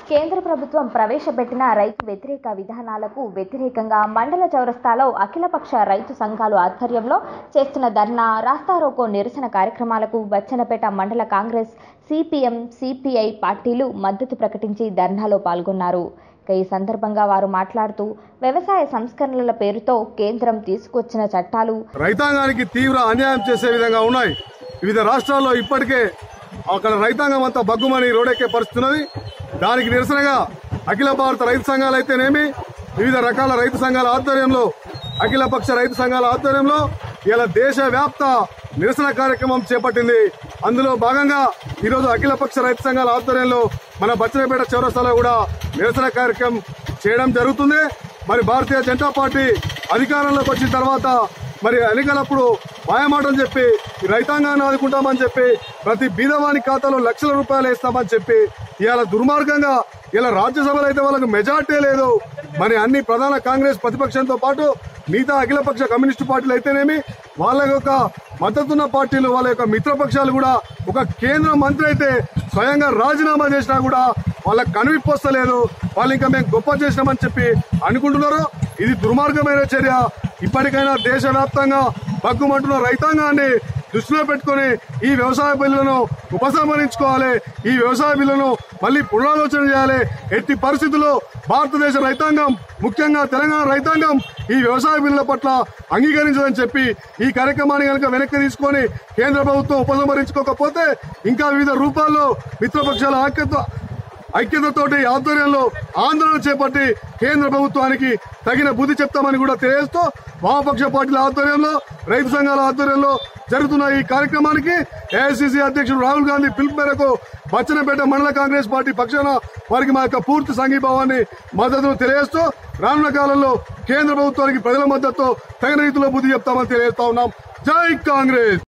కేంద్ర ప్రభుత్వం ప్రవేశపెట్టిన రైతు వ్యతిరేక విధానాలకు వ్యతిరేకంగా మండల చౌరస్తాలో అఖిలపక్ష రైతు సంఘాలు ఆధ్వర్యంలో చేస్తున్న ధర్నా రాస్తారోకో నిరసన కార్యక్రమాలకు బచ్చనపేట మండల కాంగ్రెస్ సిపిఎం సిపిఐ పార్టీలు మద్దతు ప్రకటించి ధర్నాలో పాల్గొన్నారు ఇక ఈ సందర్భంగా వారు మాట్లాడుతూ వ్యవసాయ సంస్కరణల పేరుతో కేంద్రం తీసుకొచ్చిన చట్టాలు రైతాంగానికి తీవ్ర అన్యాయం చేసే విధంగా ఉన్నాయి వివిధ రాష్ట్రాల్లో ఇప్పటికే అక్కడ రైతాంగం అంతా బగ్గుమని రోడెక్కే పరిస్థితున్నది దానికి నిరసనగా అఖిల భారత రైతు సంఘాలు అయితేనేమి వివిధ రకాల రైతు సంఘాల ఆధ్వర్యంలో అఖిల పక్ష రైతు సంఘాల ఆధ్వర్యంలో ఇలా దేశ వ్యాప్త నిరసన కార్యక్రమం చేపట్టింది అందులో భాగంగా ఈరోజు అఖిల పక్ష రైతు సంఘాల ఆధ్వర్యంలో మన బచ్చనపేట చౌరస్తాలో కూడా నిరసన కార్యక్రమం చేయడం జరుగుతుంది మరి భారతీయ జనతా పార్టీ అధికారంలోకి వచ్చిన తర్వాత మరి ఎన్నికలప్పుడు మాయమాటలు చెప్పి ఈ రైతాంగాన్ని ఆదుకుంటామని చెప్పి ప్రతి బీదవాని ఖాతాలో లక్షల రూపాయలు వేస్తామని చెప్పి ఇవాళ దుర్మార్గంగా ఇలా రాజ్యసభలో అయితే వాళ్ళకు మెజార్టీ లేదు మరి అన్ని ప్రధాన కాంగ్రెస్ ప్రతిపక్షంతో పాటు మిగతా అఖిలపక్ష కమ్యూనిస్టు పార్టీలు అయితేనేమి వాళ్ళ యొక్క మద్దతున్న పార్టీలు వాళ్ళ యొక్క మిత్రపక్షాలు కూడా ఒక కేంద్ర మంత్రి అయితే స్వయంగా రాజీనామా చేసినా కూడా వాళ్ళకి కనివిప్పొస్తలేదు వాళ్ళు ఇంకా మేము గొప్ప చేసినామని చెప్పి అనుకుంటున్నారు ఇది దుర్మార్గమైన చర్య ఇప్పటికైనా దేశవ్యాప్తంగా బగ్గుమంటున్న రైతాంగాన్ని దృష్టిలో పెట్టుకుని ఈ వ్యవసాయ బిల్లులను ఉపసంహరించుకోవాలి ఈ వ్యవసాయ బిల్లును మళ్ళీ పునరాలోచన చేయాలి ఎట్టి పరిస్థితుల్లో భారతదేశ రైతాంగం ముఖ్యంగా తెలంగాణ రైతాంగం ఈ వ్యవసాయ బిల్లుల పట్ల అంగీకరించదని చెప్పి ఈ కార్యక్రమాన్ని కనుక వెనక్కి తీసుకొని కేంద్ర ప్రభుత్వం ఉపసంహరించుకోకపోతే ఇంకా వివిధ రూపాల్లో మిత్రపక్షాల ఐక్యత ఐక్యతతోటి ఆధ్వర్యంలో ఆందోళన చేపట్టి కేంద్ర ప్రభుత్వానికి తగిన బుద్ధి చెప్తామని కూడా తెలియజేస్తూ వామపక్ష పార్టీల ఆధ్వర్యంలో రైతు సంఘాల ఆధ్వర్యంలో జరుగుతున్న ఈ కార్యక్రమానికి ఏఐసిసి అధ్యక్షుడు రాహుల్ గాంధీ పిలుపు మేరకు బచ్చనపేట మండల కాంగ్రెస్ పార్టీ పక్షాన వారికి మా యొక్క పూర్తి సంఘీభావాన్ని మద్దతును తెలియజేస్తూ రానున్న కాలంలో కేంద్ర ప్రభుత్వానికి ప్రజల మద్దతు తగిన రీతిలో బుద్ధి చెప్తామని తెలియజేస్తా ఉన్నాం జై కాంగ్రెస్